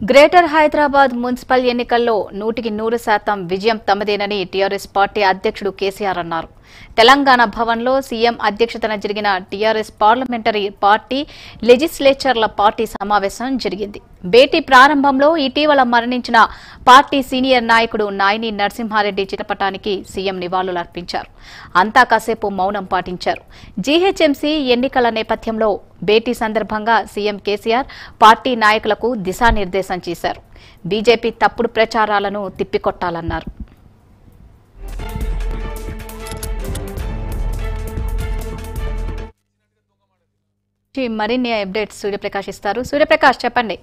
greater Hyderabad municipal ఎన్నికల్లో నూటికి నూరు శాతం విజయం తమదేనని టీఆర్ఎస్ పార్టీ అధ్యక్షుడు కేసీఆర్ అన్నారు తెలంగాణ భవన్లో సీఎం అధ్యక్షతన జరిగిన టీఆర్ఎస్ పార్లమెంటరీ పార్టీ లెజిస్లేచర్ల పార్టీ సమావేశం జరిగింది భేటీ ప్రారంభంలో ఇటీవల మరణించిన పార్టీ సీనియర్ నాయకుడు నాయని నరసింహారెడ్డి చిత్రపటానికి సీఎం నివాళులర్పించారు అంతా కాసేపు మౌనం పాటించారు జీహెచ్ఎంసీ ఎన్నికల నేపథ్యంలో భేటీ సందర్భంగా సీఎం కేసీఆర్ పార్టీ నాయకులకు దిశానిర్దేశం చేశారు బీజేపీ తప్పుడు ప్రచారాలను తిప్పికొట్టాలన్నారు ఈ మరిన్ని అప్డేట్స్ సూర్యప్రకాష్ ఇస్తారు సూర్యప్రకాష్ చెప్పండి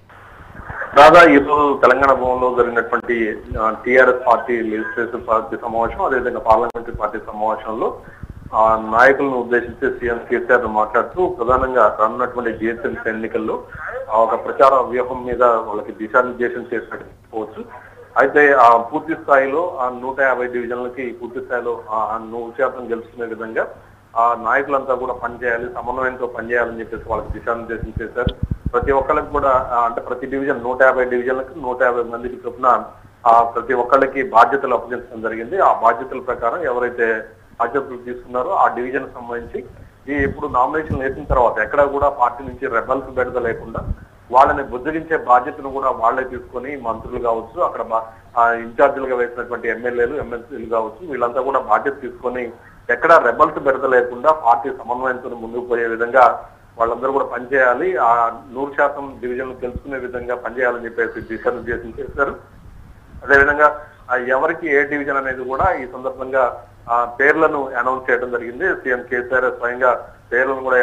రాగా ఈరోజు తెలంగాణ భవన్లో జరిగినటువంటి టిఆర్ఎస్ పార్టీ లెజిస్లేటివ్ పార్టీ సమావేశం అదేవిధంగా పార్లమెంటరీ పార్టీ సమావేశంలో ఆ నాయకులను ఉద్దేశించి సీఎం కేసీఆర్ మాట్లాడుతూ ప్రధానంగా రానున్నటువంటి జిహెచ్ఎంసీ ఎన్నికల్లో ఆ ఒక ప్రచార వ్యూహం మీద వాళ్ళకి దిశానిర్దేశం చేసినట్టు చెప్పుకోవచ్చు అయితే ఆ పూర్తి స్థాయిలో ఆ నూట యాభై డివిజన్లకి పూర్తి స్థాయిలో ఆ నూరు శాతం గెలుచుకునే విధంగా ఆ నాయకులంతా కూడా పనిచేయాలి సమన్వయంతో పనిచేయాలని చెప్పేసి వాళ్ళకి దిశానిర్దేశం చేశారు ప్రతి ఒక్కరికి కూడా ఆ, అంటే ప్రతి డివిజన్ నూట యాభై డివిజన్లకు నూట యాభై మందికి చొప్పున ఆ ప్రతి ఒక్కళ్ళకి బాధ్యతలు అప్పగించడం జరిగింది ఆ బాధ్యతల ప్రకారం ఎవరైతే బాధ్యతలు తీసుకున్నారో ఆ డివిజన్ సంబంధించి ఈ ఇప్పుడు నామినేషన్ వేసిన తర్వాత ఎక్కడ కూడా పార్టీ నుంచి రెబల్స్ బెడద లేకుండా వాళ్ళని బుజ్జగించే బాధ్యతను కూడా వాళ్ళే తీసుకొని మంత్రులు కావచ్చు అక్కడ బా- ఆ ఇన్ఛార్జీలుగా వేసినటువంటి ఎమ్మెల్యేలు ఎమ్మెల్సీలు కావచ్చు వీళ్ళంతా కూడా బాధ్యత తీసుకొని ఎక్కడ రెబల్స్ బెడద లేకుండా పార్టీ సమన్వయంతో ముందుకు పోయే విధంగా వాళ్ళందరూ కూడా పనిచేయాలి ఆ నూరు శాతం డివిజన్లు తెలుసుకునే విధంగా పనిచేయాలని చెప్పేసి దిశానిర్దేశం చేశారు అదేవిధంగా ఆ ఎవరికి ఏ డివిజన్ అనేది కూడా ఈ సందర్భంగా ఆ పేర్లను అనౌన్స్ చేయడం జరిగింది సీఎం కేసీఆర్ స్వయంగా పేర్లను కూడా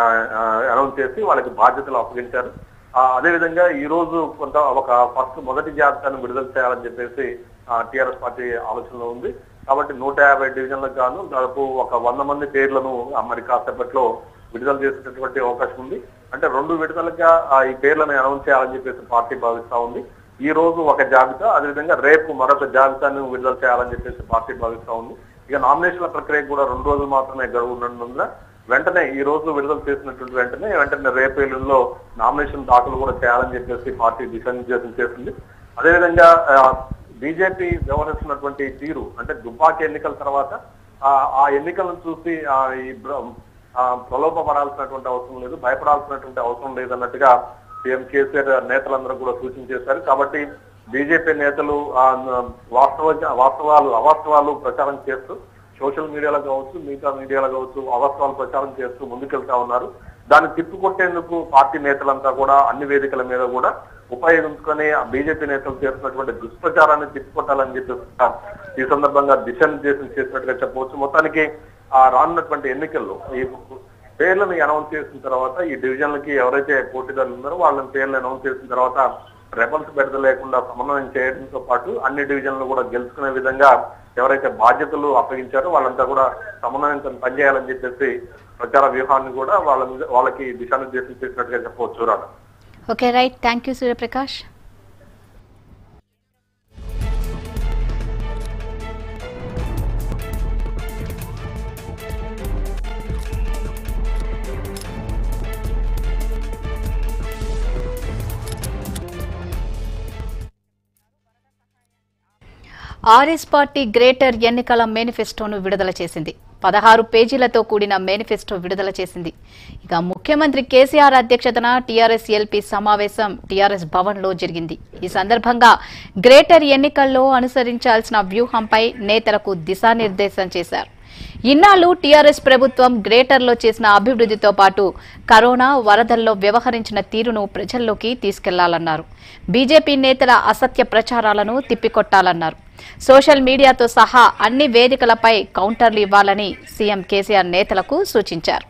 అనౌన్స్ చేసి వాళ్ళకి బాధ్యతలు అప్పగించారు ఆ, అదేవిధంగా ఈ రోజు కొంత ఒక ఫస్ట్ మొదటి జాబితాను విడుదల చేయాలని చెప్పేసి టిఆర్ఎస్ పార్టీ ఆలోచనలో ఉంది కాబట్టి నూట యాభై డివిజన్లకు గాను దాదాపు ఒక వంద మంది పేర్లను ఆ, మరి కాసేపట్లో విడుదల చేసేటటువంటి అవకాశం ఉంది అంటే రెండు విడుదలగా ఆ, ఈ పేర్లను అనౌన్స్ చేయాలని చెప్పేసి పార్టీ భావిస్తా ఉంది ఈ రోజు ఒక జాబితా అదేవిధంగా రేపు మరొక జాబితాను విడుదల చేయాలని చెప్పేసి పార్టీ భావిస్తా ఉంది ఇక నామినేషన్ల ప్రక్రియ కూడా రెండు రోజులు మాత్రమే గడువు ఉన్నందున వెంటనే ఈ రోజు విడుదల చేసినటువంటి వెంటనే వెంటనే రేపు ఎల్లుండిలో నామినేషన్ దాఖలు కూడా చేయాలని చెప్పేసి పార్టీ దిశానిర్దేశం చేసింది అదేవిధంగా బీజేపీ వ్యవహరిస్తున్నటువంటి తీరు అంటే దుబ్బాకి ఎన్నికల తర్వాత ఆ, ఆ ఎన్నికలను చూసి ఆ, ఈ బ్ర- ఆ, ప్రలోభపడాల్సినటువంటి అవసరం లేదు భయపడాల్సినటువంటి అవసరం లేదన్నట్టుగా సీఎం కేసీఆర్ నేతలందరూ కూడా సూచన చేశారు కాబట్టి బీజేపీ నేతలు ఆ, న- వాస్తవ వాస్తవాలు అవాస్తవాలు ప్రచారం చేస్తూ సోషల్ మీడియాలో కావచ్చు మిగతా మీడియాలో కావచ్చు అవాస్తవాలు ప్రచారం చేస్తూ ముందుకెళ్తా ఉన్నారు దాన్ని తిప్పుకొట్టేందుకు పార్టీ నేతలంతా కూడా అన్ని వేదికల మీద కూడా ఉపయోగించుకొని ఆ బీజేపీ నేతలు చేస్తున్నటువంటి దుష్ప్రచారాన్ని తిప్పుకొట్టాలని చెప్పి ఈ సందర్భంగా దిశానిర్దేశం చేసినట్టుగా చెప్పవచ్చు మొత్తానికి ఆ రానున్నటువంటి ఎన్నికల్లో ఈ పేర్లను అనౌన్స్ చేసిన తర్వాత ఈ డివిజన్లకి ఎవరైతే పోటీదారులు ఉన్నారో వాళ్ళని పేర్లు అనౌన్స్ చేసిన తర్వాత రెబల్స్ బెడద లేకుండా సమన్వయం చేయడంతో పాటు అన్ని డివిజన్లు కూడా గెలుచుకునే విధంగా ఎవరైతే బాధ్యతలు అప్పగించారో వాళ్ళంతా కూడా సమన్వయంతో పనిచేయాలని చెప్పేసి ప్రచార వ్యూహాన్ని కూడా వాళ్ళ మీద వాళ్ళకి దిశానిర్దేశం చేసినట్టుగా చెప్పవచ్చు రాదు okay right thank you Suryaprakash RS party greater ఎన్నికల మేనిఫెస్టోను విడుదల చేసింది పదహారు పేజీలతో కూడిన మేనిఫెస్టో విడుదల చేసింది ఇక ముఖ్యమంత్రి కేసీఆర్ అధ్యక్షతన టీఆర్ఎస్ ఎల్పీ సమావేశం టీఆర్ఎస్ భవన్లో జరిగింది ఈ సందర్భంగా గ్రేటర్ ఎన్నికల్లో అనుసరించాల్సిన వ్యూహంపై నేతలకు దిశానిర్దేశం చేశారు ఇన్నాళ్లు టీఆర్ఎస్ ప్రభుత్వం గ్రేటర్లో చేసిన అభివృద్ధితో పాటు కరోనా వరదల్లో వ్యవహరించిన తీరును ప్రజల్లోకి తీసుకెళ్లాలన్నారు బీజేపీ నేతల అసత్య ప్రచారాలను తిప్పికొట్టాలన్నారు సోషల్ మీడియాతో సహా అన్ని వేదికలపై కౌంటర్లు ఇవ్వాలని సీఎం కేసీఆర్ నేతలకు సూచించారు